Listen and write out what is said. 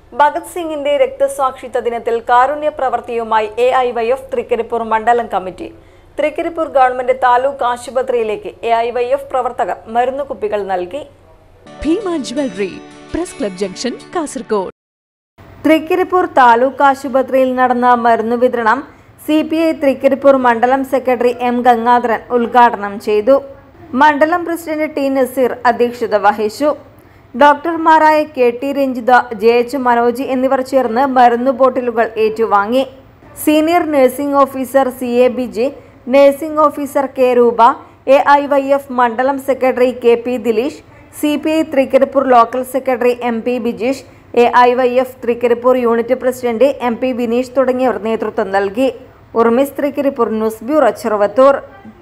ഭഗത് സിംഗിന്റെ രക്തസാക്ഷിത്വ ദിനത്തിൽ കാരുണ്യ പ്രവൃത്തിയുമായി A I Y F Trikaripur മണ്ഡലം കമ്മിറ്റി തൃക്കരിപ്പൂർ ഗവൺമെന്റ് താലൂക്ക് ആശുപത്രിയിലേക്ക് എ ഐ വൈ എഫ് പ്രവർത്തകർ മരുന്ന് കുപ്പികൾ നൽകി Bhima jewellery press club junction Kasaragod Trikaripur taluk ആശുപത്രിയിൽ നടന്ന മരുന്ന് വിതരണം സി പി ഐ തൃക്കരിപ്പൂർ മണ്ഡലം സെക്രട്ടറി എം ഗംഗാധരൻ ഉദ്ഘാടനം ചെയ്തു മണ്ഡലം പ്രസിഡന്റ് ടി നസീർ അധ്യക്ഷത വഹിച്ചു ഡോക്ടർമാരായ K T Ranjitha J H Manoj എന്നിവർ ചേർന്ന് മരുന്ന് ബോട്ടിലുകൾ ഏറ്റുവാങ്ങി senior nursing officer C A Biji nursing officer K Rupa A I Y F മണ്ഡലം secretary K P Dileesh C P I Trikaripur local secretary M P Bijeesh A I Y F Trikaripur unit president M P Vineesh തുടങ്ങിയവർ നേതൃത്വം നൽകി ഉർമിസ് തൃക്കരിപ്പൂർ ന്യൂസ് ബ്യൂറോ ചെറുവത്തൂർ